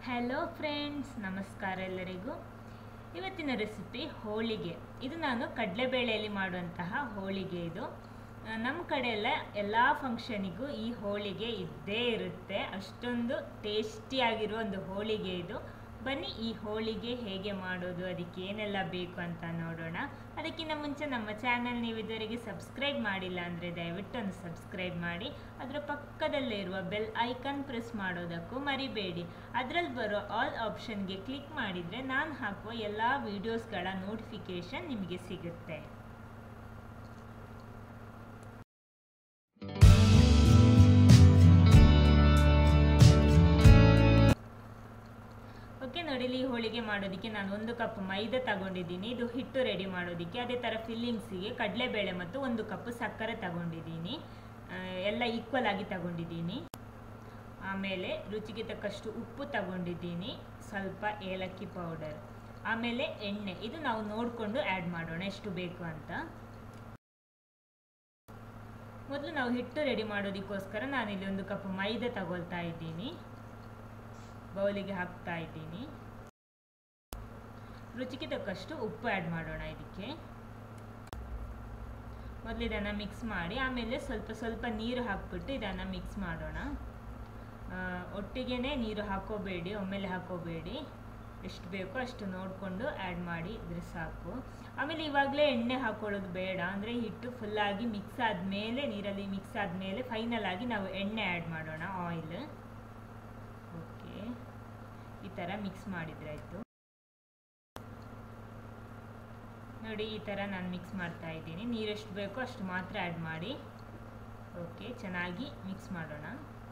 hello friends ನಮಸ್ಕಾರ ಎಲ್ಲರಿಗೂ ಇವತ್ತಿನ ರೆಸಿಪಿ ಹೋಳಿಗೆ ಇದು ನಾನು ಕಡಲೆಬೇಳೆಯಲ್ಲಿ ಮಾಡುವಂತಹ ಹೋಳಿಗೆ ಇದು ಆ, ನಮ್ಮ ಕಡೆ ಎಲ್ಲ ಎಲ್ಲ ಫಂಕ್ಷನಿಗೂ ಈ ಹೋಳಿಗೆ ಇದ್ದೇ ಇರುತ್ತೆ ಅಷ್ಟೊಂದು ಟೇಸ್ಟಿಯಾಗಿರೋ ಒಂದು ಹೋಳಿಗೆ ಇದು ಬನ್ನಿ ಈ ಹೋಳಿಗೆ ಹೇಗೆ ಮಾಡೋದು ಅದಕ್ಕೆ ಏನೆಲ್ಲ ಬೇಕು ಅಂತ ನೋಡೋಣ ಅದಕ್ಕಿಂತ ಮುಂಚೆ ನಮ್ಮ ಚಾನಲ್ ನೀವು ಇದುವರೆಗೆ ಸಬ್ಸ್ಕ್ರೈಬ್ ಮಾಡಿಲ್ಲ ಅಂದರೆ ದಯವಿಟ್ಟು ಒಂದು ಸಬ್ಸ್ಕ್ರೈಬ್ ಮಾಡಿ ಅದರ ಪಕ್ಕದಲ್ಲೇ ಇರುವ ಬೆಲ್ ಐಕನ್ ಪ್ರೆಸ್ ಮಾಡೋದಕ್ಕೂ ಮರಿಬೇಡಿ ಅದರಲ್ಲಿ ಬರೋ ಆಲ್ ಆಪ್ಷನ್ಗೆ ಕ್ಲಿಕ್ ಮಾಡಿದರೆ ನಾನು ಹಾಕುವ ಎಲ್ಲ ವೀಡಿಯೋಸ್ಗಳ ನೋಟಿಫಿಕೇಷನ್ ನಿಮಗೆ ಸಿಗುತ್ತೆ ಓಕೆ ನೋಡಿ ಇಲ್ಲಿ ಈ ಹೋಳಿಗೆ ಮಾಡೋದಕ್ಕೆ ನಾನು ಒಂದು ಕಪ್ ಮೈದಾ ತಗೊಂಡಿದ್ದೀನಿ ಇದು ಹಿಟ್ಟು ರೆಡಿ ಮಾಡೋದಕ್ಕೆ ಅದೇ ಥರ ಫಿಲ್ಲಿಂಗ್ಸಿಗೆ ಕಡಲೆಬೇಳೆ ಮತ್ತು ಒಂದು ಕಪ್ ಸಕ್ಕರೆ ತಗೊಂಡಿದ್ದೀನಿ ಆ, ಎಲ್ಲ ಈಕ್ವಲ್ ಆಗಿ ತಗೊಂಡಿದ್ದೀನಿ ಆಮೇಲೆ ರುಚಿಗೆ ತಕ್ಕಷ್ಟು ಉಪ್ಪು ತಗೊಂಡಿದ್ದೀನಿ ಸ್ವಲ್ಪ ಏಲಕ್ಕಿ ಪೌಡರ್ ಆಮೇಲೆ ಎಣ್ಣೆ ಇದು ನಾವು ನೋಡಿಕೊಂಡು ಆ್ಯಡ್ ಮಾಡೋಣ ಎಷ್ಟು ಬೇಕು ಅಂತ ಮೊದಲು ನಾವು ಹಿಟ್ಟು ರೆಡಿ ಮಾಡೋದಕ್ಕೋಸ್ಕರ ನಾನಿಲ್ಲಿ ಒಂದು ಕಪ್ ಮೈದಾ ತಗೊಳ್ತಾ ಇದ್ದೀನಿ ಬೌಲಿಗೆ ಹಾಕ್ತಾ ಇದ್ದೀನಿ ರುಚಿಗೆ ತಕ್ಕಷ್ಟು ಉಪ್ಪು ಆ್ಯಡ್ ಮಾಡೋಣ ಇದಕ್ಕೆ ಮೊದಲು ಇದನ್ನು ಮಿಕ್ಸ್ ಮಾಡಿ ಆಮೇಲೆ ಸ್ವಲ್ಪ ಸ್ವಲ್ಪ ನೀರು ಹಾಕ್ಬಿಟ್ಟು ಇದನ್ನು ಮಿಕ್ಸ್ ಮಾಡೋಣ ಆ, ಒಟ್ಟಿಗೆನೇ ನೀರು ಹಾಕೋಬೇಡಿ ಒಮ್ಮೆಲೆ ಹಾಕೋಬೇಡಿ ಎಷ್ಟು ಬೇಕೋ ಅಷ್ಟು ನೋಡಿಕೊಂಡು ಆ್ಯಡ್ ಮಾಡಿ ಇದ್ರೆ ಸಾಕು ಆಮೇಲೆ ಇವಾಗಲೇ ಎಣ್ಣೆ ಹಾಕೊಳ್ಳೋದು ಬೇಡ ಅಂದರೆ ಹಿಟ್ಟು ಫುಲ್ಲಾಗಿ ಮಿಕ್ಸ್ ಆದಮೇಲೆ ನೀರಲ್ಲಿ ಮಿಕ್ಸ್ ಆದಮೇಲೆ ಫೈನಲ್ ಆಗಿ ನಾವು ಎಣ್ಣೆ ಆ್ಯಡ್ ಮಾಡೋಣ ಆಯಿಲ್ ಓಕೆ ಈ ಥರ ಮಿಕ್ಸ್ ಮಾಡಿದ್ರೆ ಆಯಿತು ನೋಡಿ ಈ ಥರ ನಾನು ಮಿಕ್ಸ್ ಮಾಡ್ತಾ ಇದ್ದೀನಿ ನೀರೆಷ್ಟು ಬೇಕೋ ಅಷ್ಟು ಮಾತ್ರ ಆ್ಯಡ್ ಮಾಡಿ ಓಕೆ ಚೆನ್ನಾಗಿ ಮಿಕ್ಸ್ ಮಾಡೋಣ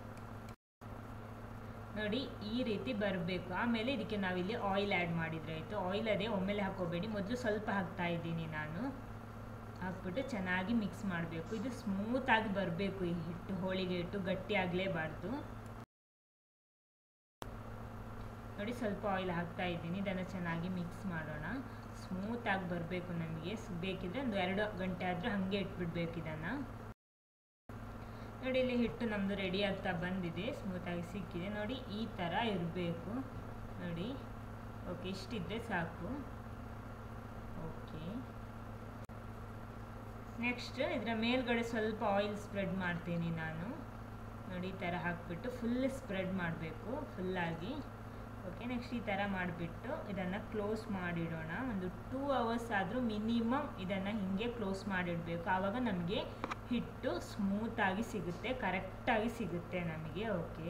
ನೋಡಿ ಈ ರೀತಿ ಬರಬೇಕು ಆಮೇಲೆ ಇದಕ್ಕೆ ನಾವಿಲ್ಲಿ ಆಯಿಲ್ ಆ್ಯಡ್ ಮಾಡಿದ್ರೆ ಆಯಿತು ಆಯಿಲ್ ಅದೇ ಒಮ್ಮೆಲೆ ಹಾಕೋಬೇಡಿ ಮೊದಲು ಸ್ವಲ್ಪ ಹಾಕ್ತಾ ಇದ್ದೀನಿ ನಾನು ಹಾಕ್ಬಿಟ್ಟು ಚೆನ್ನಾಗಿ ಮಿಕ್ಸ್ ಮಾಡಬೇಕು ಇದು ಸ್ಮೂತಾಗಿ ಬರಬೇಕು ಈ ಹಿಟ್ಟು ಹೋಳಿಗೆ ಹಿಟ್ಟು ಗಟ್ಟಿ ಆಗಲೇಬಾರ್ದು ನೋಡಿ ಸ್ವಲ್ಪ ಆಯಿಲ್ ಹಾಕ್ತಾ ಇದ್ದೀನಿ ಇದನ್ನು ಚೆನ್ನಾಗಿ ಮಿಕ್ಸ್ ಮಾಡೋಣ ಸ್ಮೂತಾಗಿ ಬರಬೇಕು ನಮಗೆ ಬೇಕಿದ್ರೆ ಒಂದು ಎರಡು ಗಂಟೆ ಆದರೂ ಹಾಗೆ ಇಟ್ಬಿಡ್ಬೇಕು ಇದನ್ನು ನೋಡಿ ಇಲ್ಲಿ ಹಿಟ್ಟು ನಮ್ಮದು ರೆಡಿ ಆಗ್ತಾ ಬಂದಿದೆ ಸ್ಮೂತಾಗಿ ಸಿಕ್ಕಿದೆ ನೋಡಿ ಈ ಥರ ಇರಬೇಕು ನೋಡಿ ಓಕೆ ಇಷ್ಟಿದ್ರೆ ಸಾಕು ಓಕೆ ನೆಕ್ಸ್ಟ್ ಇದರ ಮೇಲ್ಗಡೆ ಸ್ವಲ್ಪ ಆಯಿಲ್ ಸ್ಪ್ರೆಡ್ ಮಾಡ್ತೀನಿ ನಾನು ನೋಡಿ ಈ ಥರ ಹಾಕ್ಬಿಟ್ಟು ಫುಲ್ ಸ್ಪ್ರೆಡ್ ಮಾಡಬೇಕು ಫುಲ್ಲಾಗಿ ಓಕೆ ನೆಕ್ಸ್ಟ್ ಈ ಥರ ಮಾಡಿಬಿಟ್ಟು ಇದನ್ನು ಕ್ಲೋಸ್ ಮಾಡಿಡೋಣ ಒಂದು ಟೂ ಅವರ್ಸ್ ಆದರೂ ಮಿನಿಮಮ್ ಇದನ್ನು ಹೀಗೆ ಕ್ಲೋಸ್ ಮಾಡಿಡಬೇಕು ಆವಾಗ ನಮಗೆ ಹಿಟ್ಟು ಸ್ಮೂತಾಗಿ ಸಿಗುತ್ತೆ ಕರೆಕ್ಟಾಗಿ ಸಿಗುತ್ತೆ ನಮಗೆ ಓಕೆ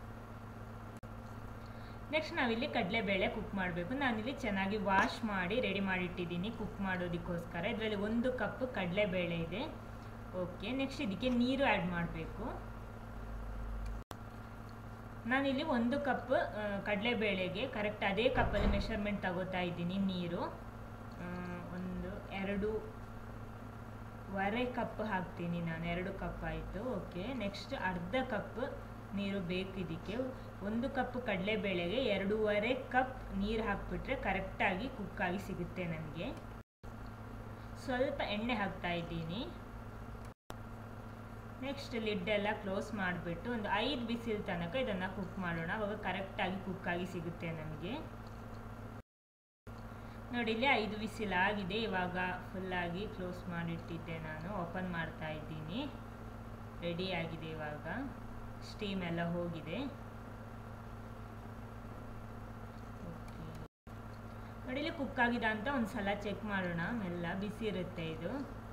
ನೆಕ್ಸ್ಟ್ ನಾವಿಲ್ಲಿ ಕಡಲೆಬೇಳೆ ಕುಕ್ ಮಾಡಬೇಕು ನಾನಿಲ್ಲಿ ಚೆನ್ನಾಗಿ ವಾಶ್ ಮಾಡಿ ರೆಡಿ ಮಾಡಿಟ್ಟಿದ್ದೀನಿ ಕುಕ್ ಮಾಡೋದಕ್ಕೋಸ್ಕರ ಇದರಲ್ಲಿ ಒಂದು ಕಪ್ ಕಡಲೆಬೇಳೆ ಇದೆ ಓಕೆ ನೆಕ್ಸ್ಟ್ ಇದಕ್ಕೆ ನೀರು ಆ್ಯಡ್ ಮಾಡಬೇಕು ನಾನಿಲ್ಲಿ ಒಂದು ಕಪ್ ಕಡಲೆಬೇಳೆಗೆ ಕರೆಕ್ಟ್ ಅದೇ ಕಪ್ಪಲ್ಲಿ ಮೆಷರ್ಮೆಂಟ್ ತಗೋತಾ ಇದ್ದೀನಿ ನೀರು ಆ, ಒಂದು ಎರಡು ವರೆ ಕಪ್ ಹಾಕ್ತೀನಿ ನಾನು ಎರಡು ಕಪ್ ಆಯಿತು ಓಕೆ ನೆಕ್ಸ್ಟ್ ಅರ್ಧ ಕಪ್ ನೀರು ಬೇಕು ಇದಕ್ಕೆ ಒಂದು ಕಪ್ ಕಡಲೆಬೇಳೆಗೆ ಎರಡೂವರೆ ಕಪ್ ನೀರು ಹಾಕ್ಬಿಟ್ರೆ ಕರೆಕ್ಟಾಗಿ ಕುಕ್ಕಾಗಿ ಸಿಗುತ್ತೆ ನನಗೆ ಸ್ವಲ್ಪ ಎಣ್ಣೆ ಹಾಕ್ತಾ ಇದ್ದೀನಿ ನೆಕ್ಸ್ಟ್ ಲಿಡ್ ಎಲ್ಲ ಕ್ಲೋಸ್ ಮಾಡಿಬಿಟ್ಟು ಒಂದು ಐದು ಬಿಸಿಲು ತನಕ ಇದನ್ನು ಕುಕ್ ಮಾಡೋಣ ಅವಾಗ ಕರೆಕ್ಟಾಗಿ ಕುಕ್ಕಾಗಿ ಸಿಗುತ್ತೆ ನಮಗೆ ನೋಡಿ ಇಲ್ಲಿ ಐದು ವಿಸಿಲ್ ಆಗಿದೆ ಇವಾಗ ಫುಲ್ಲಾಗಿ ಕ್ಲೋಸ್ ಮಾಡಿಟ್ಟಿದ್ದೆ ನಾನು ಓಪನ್ ಮಾಡ್ತಾ ಇದ್ದೀನಿ ರೆಡಿ ಆಗಿದೆ ಇವಾಗ ಸ್ಟೀಮ್ ಎಲ್ಲ ಹೋಗಿದೆ ನೋಡಿ ಇಲ್ಲಿ ಕುಕ್ ಆಗಿದೆ ಅಂತ ಒಂದು ಸಲ ಚೆಕ್ ಮಾಡೋಣ ಮೆಲ್ಲ ಬಿಸಿ ಇರುತ್ತೆ ಇದು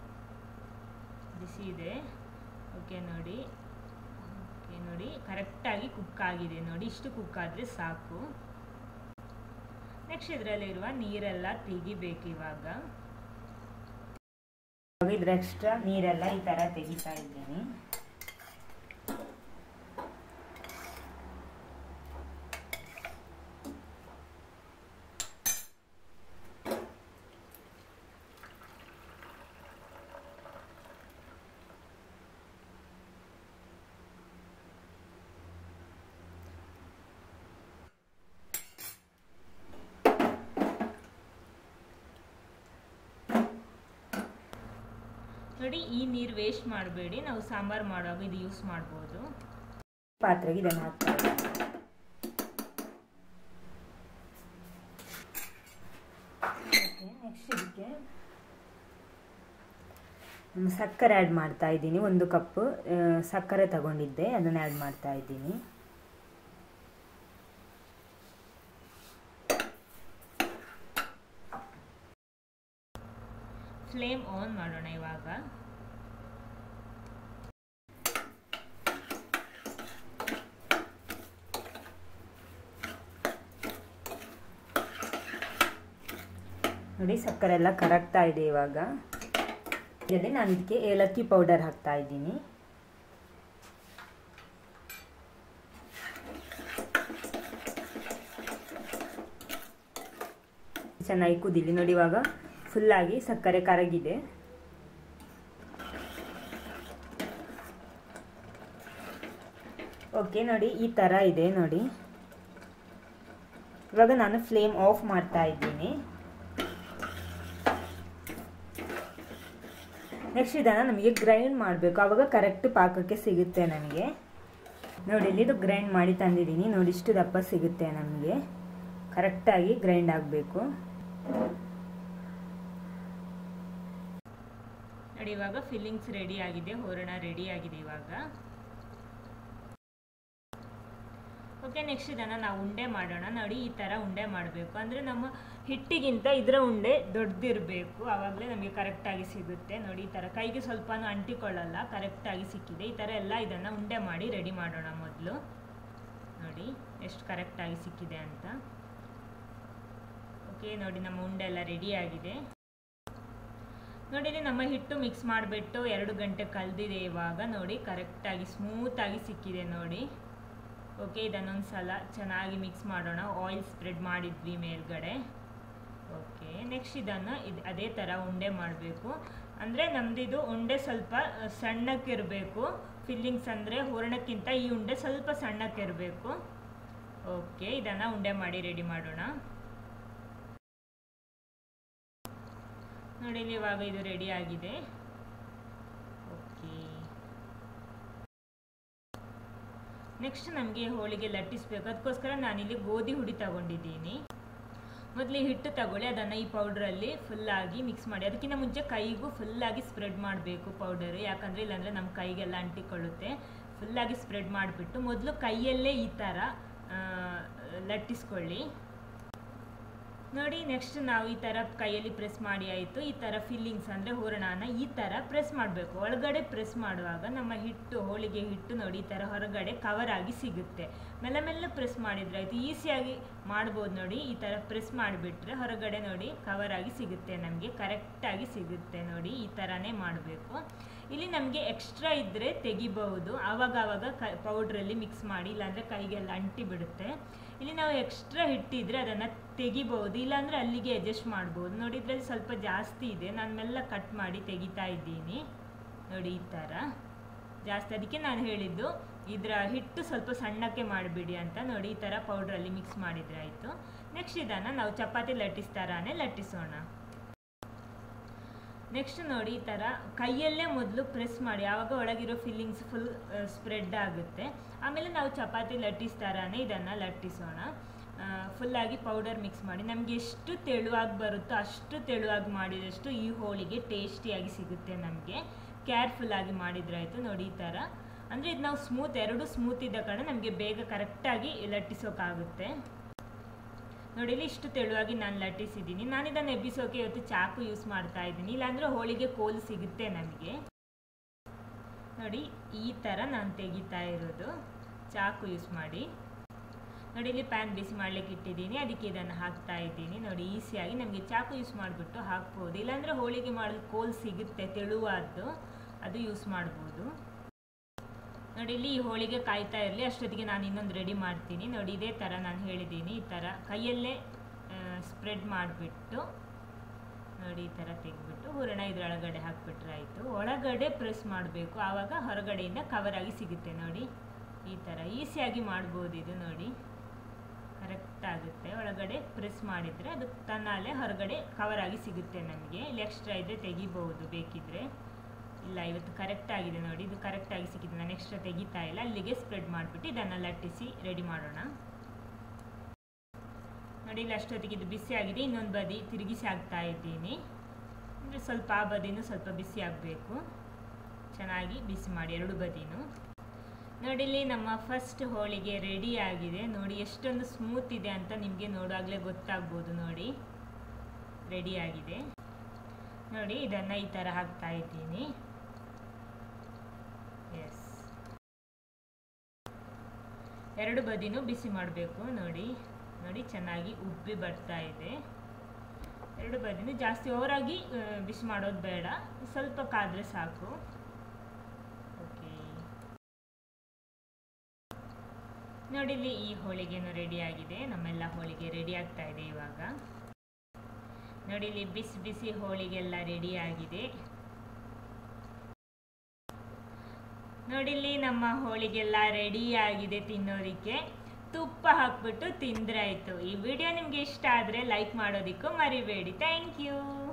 ಬಿಸಿ ಇದೆ ಓಕೆ ನೋಡಿ ಓಕೆ ನೋಡಿ ಕರೆಕ್ಟಾಗಿ ಕುಕ್ ಆಗಿದೆ ನೋಡಿ ಇಷ್ಟು ಕುಕ್ ಆದರೆ ಸಾಕು ನೆಕ್ಸ್ಟ್ ಇದರಲ್ಲಿರುವ ನೀರೆಲ್ಲ ತೆಗಿಬೇಕು ಇವಾಗ ಇದ್ರ ಎಕ್ಸ್ಟ್ರಾ ನೀರೆಲ್ಲ ಈ ಥರ ತೆಗಿತಾ ಇದ್ದೀನಿ ನೋಡಿ ಈ ನೀರು ವೇಸ್ಟ್ ಮಾಡಬೇಡಿ ನಾವು ಸಾಂಬಾರು ಮಾಡುವಾಗ ಇದು ಯೂಸ್ ಮಾಡ್ಬೋದು ಪಾತ್ರೆಗೆ ಇದನ್ನು ಹಾಕ್ತಾ ಇದ್ದೀನಿ ಓಕೆ ನೆಕ್ಸ್ಟ್ ಇದಕ್ಕೆ ನಾನು ಸಕ್ಕರೆ ಆ್ಯಡ್ ಮಾಡ್ತಾ ಇದ್ದೀನಿ ಒಂದು ಕಪ್ಪು ಆ, ಸಕ್ಕರೆ ತಗೊಂಡಿದ್ದೆ ಅದನ್ನು ಆ್ಯಡ್ ಮಾಡ್ತಾ ಇದ್ದೀನಿ ಫ್ಲೇಮ್ ಆನ್ ಮಾಡೋಣ ಇವಾಗ ನೋಡಿ ಸಕ್ಕರೆ ಎಲ್ಲ ಕರಗ್ತಾ ಇದೆ ಇವಾಗ ಇದರಲ್ಲಿ ನಾನು ಇದಕ್ಕೆ ಏಲಕ್ಕಿ ಪೌಡರ್ ಹಾಕ್ತಾ ಇದ್ದೀನಿ ಚೆನ್ನಾಗಿ ಕುದಿಲಿ ನೋಡಿ ಇವಾಗ ಫುಲ್ಲಾಗಿ ಸಕ್ಕರೆ ಕರಗಿದೆ ಓಕೆ ನೋಡಿ ಈ ಥರ ಇದೆ ನೋಡಿ ಇವಾಗ ನಾನು ಫ್ಲೇಮ್ ಆಫ್ ಮಾಡ್ತಾ ಇದ್ದೀನಿ ನೆಕ್ಸ್ಟ್ ಇದನ್ನು ನಮಗೆ ಗ್ರೈಂಡ್ ಮಾಡಬೇಕು ಆವಾಗ ಕರೆಕ್ಟ್ ಪಾಕಕ್ಕೆ ಸಿಗುತ್ತೆ ನಮಗೆ ನೋಡಿ ಇಲ್ಲಿ ಇದು ಗ್ರೈಂಡ್ ಮಾಡಿ ತಂದಿದ್ದೀನಿ ನೋಡಿ ಇಷ್ಟು ದಪ್ಪ ಸಿಗುತ್ತೆ ನಮಗೆ ಕರೆಕ್ಟಾಗಿ ಗ್ರೈಂಡ್ ಆಗಬೇಕು ನೋಡಿ ಇವಾಗ ಫಿಲ್ಲಿಂಗ್ಸ್ ರೆಡಿ ಆಗಿದೆ ಹೂರಣ ರೆಡಿ ಆಗಿದೆ ಇವಾಗ ಓಕೆ ನೆಕ್ಸ್ಟ್ ಇದನ್ನು ನಾವು ಉಂಡೆ ಮಾಡೋಣ ನೋಡಿ ಈ ಥರ ಉಂಡೆ ಮಾಡಬೇಕು ಅಂದರೆ ನಮ್ಮ ಹಿಟ್ಟಿಗಿಂತ ಇದರ ಉಂಡೆ ದೊಡ್ಡದಿರಬೇಕು ಆವಾಗಲೇ ನಮಗೆ ಕರೆಕ್ಟಾಗಿ ಸಿಗುತ್ತೆ ನೋಡಿ ಈ ಥರ ಕೈಗೆ ಸ್ವಲ್ಪನೂ ಅಂಟಿಕೊಳ್ಳಲ್ಲ ಕರೆಕ್ಟಾಗಿ ಸಿಕ್ಕಿದೆ ಈ ಥರ ಎಲ್ಲ ಇದನ್ನು ಉಂಡೆ ಮಾಡಿ ರೆಡಿ ಮಾಡೋಣ ಮೊದಲು ನೋಡಿ ಎಷ್ಟು ಕರೆಕ್ಟಾಗಿ ಸಿಕ್ಕಿದೆ ಅಂತ ಓಕೆ ನೋಡಿ ನಮ್ಮ ಉಂಡೆ ಎಲ್ಲ ರೆಡಿ ಆಗಿದೆ ನೋಡಿ ಇಲ್ಲಿ ನಮ್ಮ ಹಿಟ್ಟು ಮಿಕ್ಸ್ ಮಾಡಿಬಿಟ್ಟು ಎರಡು ಗಂಟೆ ಕಳೆದಿದೆ ಇವಾಗ ನೋಡಿ ಕರೆಕ್ಟಾಗಿ ಸ್ಮೂತಾಗಿ ಸಿಕ್ಕಿದೆ ನೋಡಿ ಓಕೆ ಇದನ್ನೊಂದು ಸಲ ಚೆನ್ನಾಗಿ ಮಿಕ್ಸ್ ಮಾಡೋಣ ಆಯಿಲ್ ಸ್ಪ್ರೆಡ್ ಮಾಡಿದ್ವಿ ಮೇಲ್ಗಡೆ ಓಕೆ ನೆಕ್ಸ್ಟ್ ಇದನ್ನು ಇದು ಅದೇ ಥರ ಉಂಡೆ ಮಾಡಬೇಕು ಅಂದರೆ ನಮ್ಮದಿದು ಉಂಡೆ ಸ್ವಲ್ಪ ಸಣ್ಣಕ್ಕಿರಬೇಕು ಫಿಲ್ಲಿಂಗ್ಸ್ ಅಂದರೆ ಹೂರಣಕ್ಕಿಂತ ಈ ಉಂಡೆ ಸ್ವಲ್ಪ ಸಣ್ಣಕ್ಕಿರಬೇಕು ಓಕೆ ಇದನ್ನು ಉಂಡೆ ಮಾಡಿ ರೆಡಿ ಮಾಡೋಣ ನೋಡಿ ಇಲ್ಲಿ ಇವಾಗ ಇದು ರೆಡಿ ಆಗಿದೆ ಓಕೆ ನೆಕ್ಸ್ಟ್ ನಮಗೆ ಹೋಳಿಗೆ ಲಟ್ಟಿಸ್ಬೇಕು ಅದಕ್ಕೋಸ್ಕರ ನಾನಿಲ್ಲಿ ಗೋಧಿ ಹುಡಿ ತಗೊಂಡಿದ್ದೀನಿ ಮೊದಲು ಹಿಟ್ಟು ತಗೊಳ್ಳಿ ಅದನ್ನು ಈ ಪೌಡ್ರಲ್ಲಿ ಫುಲ್ಲಾಗಿ ಮಿಕ್ಸ್ ಮಾಡಿ ಅದಕ್ಕಿಂತ ಮುಂಚೆ ಕೈಗೂ ಫುಲ್ಲಾಗಿ ಸ್ಪ್ರೆಡ್ ಮಾಡಬೇಕು ಪೌಡರ್ ಯಾಕಂದರೆ ಇಲ್ಲಾಂದರೆ ನಮ್ಮ ಕೈಗೆಲ್ಲ ಅಂಟಿಕೊಳ್ಳುತ್ತೆ ಫುಲ್ಲಾಗಿ ಸ್ಪ್ರೆಡ್ ಮಾಡಿಬಿಟ್ಟು ಮೊದಲು ಕೈಯಲ್ಲೇ ಈ ಥರ ಲಟ್ಟಿಸ್ಕೊಳ್ಳಿ ನೋಡಿ ನೆಕ್ಸ್ಟ್ ನಾವು ಈ ಥರ ಕೈಯಲ್ಲಿ ಪ್ರೆಸ್ ಮಾಡಿ ಆಯಿತು ಈ ಥರ ಫಿಲ್ಲಿಂಗ್ಸ್ ಅಂದರೆ ಹೂರಣನ ಈ ಥರ ಪ್ರೆಸ್ ಮಾಡಬೇಕು ಒಳಗಡೆ ಪ್ರೆಸ್ ಮಾಡುವಾಗ ನಮ್ಮ ಹಿಟ್ಟು ಹೋಳಿಗೆ ಹಿಟ್ಟು ನೋಡಿ ಈ ಥರ ಹೊರಗಡೆ ಕವರ್ ಆಗಿ ಸಿಗುತ್ತೆ ಮೆಲ್ಲ ಮೆಲ್ಲ ಪ್ರೆಸ್ ಮಾಡಿದರೆ ಆಯಿತು ಈಸಿಯಾಗಿ ಮಾಡ್ಬೋದು ನೋಡಿ ಈ ಥರ ಪ್ರೆಸ್ ಮಾಡಿಬಿಟ್ರೆ ಹೊರಗಡೆ ನೋಡಿ ಕವರ್ ಆಗಿ ಸಿಗುತ್ತೆ ನಮಗೆ ಕರೆಕ್ಟಾಗಿ ಸಿಗುತ್ತೆ ನೋಡಿ ಈ ಥರನೇ ಮಾಡಬೇಕು ಇಲ್ಲಿ ನಮಗೆ ಎಕ್ಸ್ಟ್ರಾ ಇದ್ದರೆ ತೆಗಿಬಹುದು ಆವಾಗ ಆವಾಗ ಕ ಪೌಡ್ರಲ್ಲಿ ಮಿಕ್ಸ್ ಮಾಡಿ ಇಲ್ಲಾಂದರೆ ಕೈಗೆಲ್ಲ ಅಂಟಿ ಬಿಡುತ್ತೆ ಇಲ್ಲಿ ನಾವು ಎಕ್ಸ್ಟ್ರಾ ಹಿಟ್ಟಿದ್ರೆ ಅದನ್ನು ತೆಗಿಬಹುದು ಇಲ್ಲಾಂದರೆ ಅಲ್ಲಿಗೆ ಅಡ್ಜಸ್ಟ್ ಮಾಡ್ಬೋದು ನೋಡಿ ಇದರಲ್ಲಿ ಸ್ವಲ್ಪ ಜಾಸ್ತಿ ಇದೆ ನಾನು ಮೆಲ್ಲ ಕಟ್ ಮಾಡಿ ತೆಗಿತಾ ಇದ್ದೀನಿ ನೋಡಿ ಈ ಥರ ಜಾಸ್ತಿ ಅದಕ್ಕೆ ನಾನು ಹೇಳಿದ್ದು ಇದರ ಹಿಟ್ಟು ಸ್ವಲ್ಪ ಸಣ್ಣಕ್ಕೆ ಮಾಡಿಬಿಡಿ ಅಂತ ನೋಡಿ ಈ ಥರ ಪೌಡ್ರಲ್ಲಿ ಮಿಕ್ಸ್ ಮಾಡಿದರೆ ಆಯಿತು ನೆಕ್ಸ್ಟ್ ಇದನ್ನು ನಾವು ಚಪಾತಿ ಲಟ್ಟಿಸ್ತಾರಾನೇ ಲಟ್ಟಿಸೋಣ ನೆಕ್ಸ್ಟ್ ನೋಡಿ ಈ ಥರ ಕೈಯಲ್ಲೇ ಮೊದಲು ಪ್ರೆಸ್ ಮಾಡಿ ಆವಾಗ ಒಳಗಿರೋ ಫಿಲ್ಲಿಂಗ್ಸ್ ಫುಲ್ ಸ್ಪ್ರೆಡ್ ಆಗುತ್ತೆ ಆಮೇಲೆ ನಾವು ಚಪಾತಿ ಲಟ್ಟಿಸ್ತಾರಾನೆ ಇದನ್ನು ಲಟ್ಟಿಸೋಣ ಫುಲ್ಲಾಗಿ ಪೌಡರ್ ಮಿಕ್ಸ್ ಮಾಡಿ ನಮಗೆ ಎಷ್ಟು ತೆಳುವಾಗಿ ಬರುತ್ತೋ ಅಷ್ಟು ತೆಳುವಾಗಿ ಮಾಡಿದಷ್ಟು ಈ ಹೋಳಿಗೆ ಟೇಸ್ಟಿಯಾಗಿ ಸಿಗುತ್ತೆ ನಮಗೆ ಕೇರ್ಫುಲ್ಲಾಗಿ ಮಾಡಿದ್ರಾಯ್ತು ನೋಡಿ ಈ ಥರ ಅಂದರೆ ಇದು ನಾವು ಸ್ಮೂತ್ ಎರಡು ಸ್ಮೂತ್ ಇದ್ದ ಕಾರಣ ನಮಗೆ ಬೇಗ ಕರೆಕ್ಟಾಗಿ ಲಟ್ಟಿಸೋಕ್ಕಾಗುತ್ತೆ ನೋಡಿ ಇಲ್ಲಿ ಇಷ್ಟು ತೆಳುವಾಗಿ ನಾನು ಲಟ್ಟಿಸಿದ್ದೀನಿ ನಾನು ಇದನ್ನು ಎಬ್ಬಿಸೋಕೆ ಇವತ್ತು ಚಾಕು ಯೂಸ್ ಮಾಡ್ತಾ ಇದ್ದೀನಿ ಇಲ್ಲಾಂದರೆ ಹೋಳಿಗೆ ಕೋಲು ಸಿಗುತ್ತೆ ನನಗೆ ನೋಡಿ ಈ ಥರ ನಾನು ತೆಗಿತಾ ಇರೋದು ಚಾಕು ಯೂಸ್ ಮಾಡಿ ನೋಡಿ ಇಲ್ಲಿ ಪ್ಯಾನ್ ಬಿಸಿ ಮಾಡ್ಲಿಕ್ಕೆ ಇಟ್ಟಿದ್ದೀನಿ ಅದಕ್ಕೆ ಇದನ್ನು ಹಾಕ್ತಾ ಇದ್ದೀನಿ ನೋಡಿ ಈಸಿಯಾಗಿ ನಮಗೆ ಚಾಕು ಯೂಸ್ ಮಾಡಿಬಿಟ್ಟು ಹಾಕ್ಬೋದು ಇಲ್ಲಾಂದರೆ ಹೋಳಿಗೆ ಮಾಡಲು ಕೋಲ್ ಸಿಗುತ್ತೆ ತೆಳುವಾದ್ದು ಅದು ಯೂಸ್ ಮಾಡ್ಬೋದು ನೋಡಿ ಇಲ್ಲಿ ಈ ಹೋಳಿಗೆ ಕಾಯ್ತಾ ಇರಲಿ ಅಷ್ಟೊತ್ತಿಗೆ ನಾನು ಇನ್ನೊಂದು ರೆಡಿ ಮಾಡ್ತೀನಿ ನೋಡಿ ಇದೇ ಥರ ನಾನು ಹೇಳಿದ್ದೀನಿ ಈ ಥರ ಕೈಯಲ್ಲೇ ಸ್ಪ್ರೆಡ್ ಮಾಡಿಬಿಟ್ಟು ನೋಡಿ ಈ ಥರ ತೆಗೆದ್ಬಿಟ್ಟು ಹೂರಣ ಇದ್ರೊಳಗಡೆ ಹಾಕ್ಬಿಟ್ರೆ ಆಯಿತು ಒಳಗಡೆ ಪ್ರೆಸ್ ಮಾಡಬೇಕು ಆವಾಗ ಹೊರಗಡೆಯಿಂದ ಕವರ್ ಆಗಿ ಸಿಗುತ್ತೆ ನೋಡಿ ಈ ಥರ ಈಸಿಯಾಗಿ ಮಾಡ್ಬೋದು ಇದು ನೋಡಿ ಕರೆಕ್ಟ್ ಆಗುತ್ತೆ ಒಳಗಡೆ ಪ್ರೆಸ್ ಮಾಡಿದರೆ ಅದು ತನ್ನಲ್ಲೇ ಹೊರಗಡೆ ಕವರ್ ಆಗಿ ಸಿಗುತ್ತೆ ನಮಗೆ ಇಲ್ಲಿ ಎಕ್ಸ್ಟ್ರಾ ಇದ್ದರೆ ತೆಗಿಬಹುದು ಬೇಕಿದ್ರೆ ಇಲ್ಲ ಇವತ್ತು ಕರೆಕ್ಟ್ ಆಗಿದೆ ನೋಡಿ ಇದು ಕರೆಕ್ಟಾಗಿ ಸಿಕ್ಕಿದೆ ನಾನು ಎಕ್ಸ್ಟ್ರಾ ತೆಗಿತಾ ಇಲ್ಲ ಅಲ್ಲಿಗೆ ಸ್ಪ್ರೆಡ್ ಮಾಡಿಬಿಟ್ಟು ಇದನ್ನು ಲಟ್ಟಿಸಿ ರೆಡಿ ಮಾಡೋಣ ನೋಡಿ ಇಲ್ಲಿ ಅಷ್ಟೊತ್ತಿಗೆ ಇದು ಬಿಸಿ ಆಗಿದೆ ಇನ್ನೊಂದು ಬದಿ ತಿರುಗಿಸಿ ಹಾಕ್ತಾ ಇದ್ದೀನಿ ಅಂದರೆ ಸ್ವಲ್ಪ ಆ ಬದಿನೂ ಸ್ವಲ್ಪ ಬಿಸಿ ಆಗಬೇಕು ಚೆನ್ನಾಗಿ ಬಿಸಿ ಮಾಡಿ ಎರಡು ಬದಿನೂ ನೋಡಿ ಇಲ್ಲಿ ನಮ್ಮ ಫಸ್ಟ್ ಹೋಳಿಗೆ ರೆಡಿ ಆಗಿದೆ ನೋಡಿ ಎಷ್ಟೊಂದು ಸ್ಮೂತ್ ಇದೆ ಅಂತ ನಿಮಗೆ ನೋಡುವಾಗಲೇ ಗೊತ್ತಾಗ್ಬೋದು ನೋಡಿ ರೆಡಿ ಆಗಿದೆ ನೋಡಿ ಇದನ್ನು ಈ ಥರ ಹಾಕ್ತಾ ಇದ್ದೀನಿ ಎಸ್ ಎರಡು ಬದಿನೂ ಬಿಸಿ ಮಾಡಬೇಕು ನೋಡಿ ನೋಡಿ ಚೆನ್ನಾಗಿ ಉಬ್ಬಿ ಬರ್ತಾ ಇದೆ ಎರಡು ಬದಿನೂ ಜಾಸ್ತಿ ಓವರಾಗಿ ಆ, ಬಿಸಿ ಮಾಡೋದು ಬೇಡ ಸ್ವಲ್ಪ ಕಾದ್ರೆ ಸಾಕು ಓಕೆ ನೋಡಿ ಇಲ್ಲಿ ಈ ಹೋಳಿಗೆನೂ ರೆಡಿ ಆಗಿದೆ ನಮ್ಮೆಲ್ಲ ಹೋಳಿಗೆ ರೆಡಿ ಆಗ್ತಾ ಇದೆ ಇವಾಗ ನೋಡಿ ಇಲ್ಲಿ ಬಿಸಿ ಬಿಸಿ ಹೋಳಿಗೆಲ್ಲ ರೆಡಿ ಆಗಿದೆ ನೋಡಿ ಇಲ್ಲಿ ನಮ್ಮ ಹೋಳಿಗೆಲ್ಲ ರೆಡಿ ಆಗಿದೆ ತಿನ್ನೋದಕ್ಕೆ ತುಪ್ಪ ಹಾಕ್ಬಿಟ್ಟು ತಿಂದ್ರೆ ಆಯ್ತು ಈ ವಿಡಿಯೋ ನಿಮ್ಗೆ ಇಷ್ಟ ಆದರೆ ಲೈಕ್ ಮಾಡೋದಕ್ಕೂ ಮರಿಬೇಡಿ ಥ್ಯಾಂಕ್ ಯು